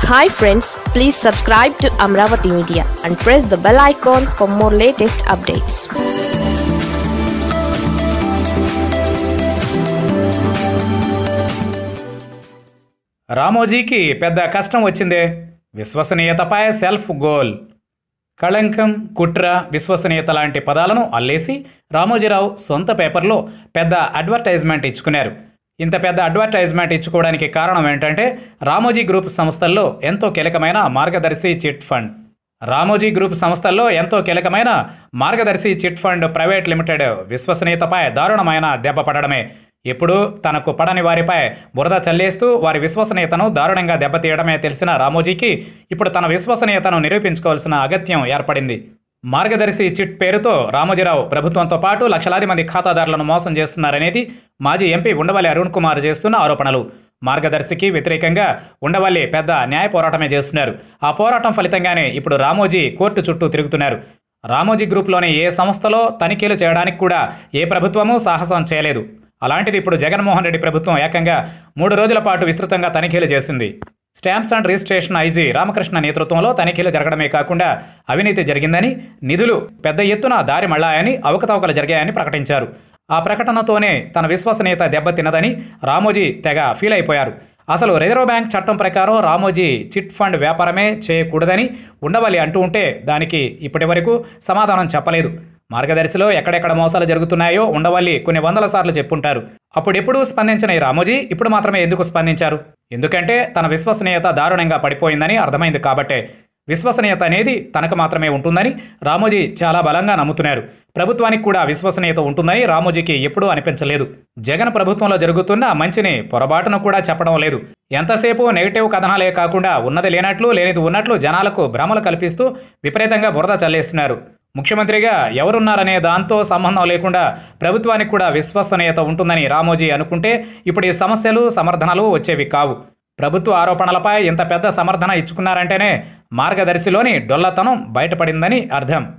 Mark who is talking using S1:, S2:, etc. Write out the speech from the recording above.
S1: hi friends please subscribe to Amaravati media and press the bell icon for more latest updates
S2: రామోజీకి పెద్ద కష్టం వచ్చిందే విశ్వసనీయతపై self goal కళంకం కుట్ర విశ్వసనీయత లాంటి పదాలను అల్లేసి రామోజీరావు సొంత పేపర్లో పెద్ద అడ్వర్టైజ్మెంట్ ఇచ్చుకున్నారు ఇంత పెద్ద అడ్వర్టైజ్మెంట్ ఇచ్చుకోవడానికి కారణం ఏంటంటే రామోజీ గ్రూప్ సంస్థల్లో ఎంతో కీలకమైన Margadarsi chit fund Ramoji group సంస్థల్లో ఎంతో కీలకమైన Margadarsi chit fund private limited విశ్వసనీయతపై దారుణమైన దెబ్బ పడడమే ఎప్పుడు తనకు పడని వారిపై బురద చల్లేస్తూ వారి విశ్వసనీయతను దారుణంగా దెబ్బతీయడమే తెలిసిన రామోజీకి ఇప్పుడు తన విశ్వసనీయతను నిరూపించుకోవాల్సిన అగత్యం ఏర్పడింది మార్గదర్శి చిట్ పేరుతో రామోజీరావు ప్రభుత్వంతో పాటు లక్షలాది మంది ఖాతాదారులను మోసం చేస్తున్నారనేది మాజీ ఎంపీ ఉండవల్లి అరుణ్ కుమార్ చేస్తున్న ఆరోపణలు మార్గదర్శికి వ్యతిరేకంగా ఉండవల్లి పెద్ద న్యాయ పోరాటమే చేస్తున్నారు ఆ పోరాటం ఫలితంగానే ఇప్పుడు రామోజీ కోర్టు చుట్టూ తిరుగుతున్నారు రామోజీ గ్రూప్లోని ఏ సంస్థలో తనిఖీలు చేయడానికి కూడా ఏ ప్రభుత్వమూ సాహసం చేయలేదు అలాంటిది ఇప్పుడు జగన్మోహన్ రెడ్డి ప్రభుత్వం ఏకంగా మూడు రోజుల పాటు విస్తృతంగా తనిఖీలు చేసింది stamps and registration IG Ramakrishna నేతృత్వంలో తనిఖీలు జరగడమే కాకుండా అవినీతి జరిగిందని నిధులు పెద్ద ఎత్తున దారి మళ్లాయని అవకతవకలు జరిగాయని ప్రకటించారు ఆ ప్రకటనతోనే తన విశ్వసనీయత దెబ్బతిన్నదని రామోజీ తెగ ఫీల్ అయిపోయారు అసలు రిజర్వ్ బ్యాంక్ చట్టం ప్రకారం రామోజీ చిట్ ఫండ్ వ్యాపారమే చేయకూడదని ఉండవల్లి అంటూ ఉంటే దానికి ఇప్పటి వరకు సమాధానం చెప్పలేదు మార్గదర్శిలో ఎక్కడెక్కడ మోసాలు జరుగుతున్నాయో ఉండవల్లి కొన్ని వందల సార్లు చెప్పుంటారు అప్పుడెప్పుడు స్పందించిన ఈ రామోజీ ఇప్పుడు మాత్రమే ఎందుకు స్పందించారు ఎందుకంటే తన విశ్వసనీయత దారుణంగా పడిపోయిందని అర్థమైంది కాబట్టే విశ్వసనీయత అనేది తనకు మాత్రమే ఉంటుందని రామోజీ చాలా బలంగా నమ్ముతున్నారు ప్రభుత్వానికి కూడా విశ్వసనీయత ఉంటుందని రామోజీకి ఎప్పుడూ అనిపించలేదు జగన్ ప్రభుత్వంలో జరుగుతున్న మంచిని పొరపాటును కూడా చెప్పడం లేదు ఎంతసేపు నెగిటివ్ కథనాలే కాకుండా ఉన్నది లేనట్లు లేనిది ఉన్నట్లు జనాలకు భ్రమలు కల్పిస్తూ విపరీతంగా బురద చల్లేస్తున్నారు ముఖ్యమంత్రిగా ఎవరున్నారనే దాంతో సంబంధం లేకుండా ప్రభుత్వానికి కూడా విశ్వసనీయత ఉంటుందని రామోజీ అనుకుంటే ఇప్పుడు ఈ సమస్యలు సమర్థనలు వచ్చేవి కావు ప్రభుత్వ ఆరోపణలపై ఇంత పెద్ద సమర్థన ఇచ్చుకున్నారంటేనే మార్గదర్శిలోని డొల్లతనం బయటపడిందని అర్థం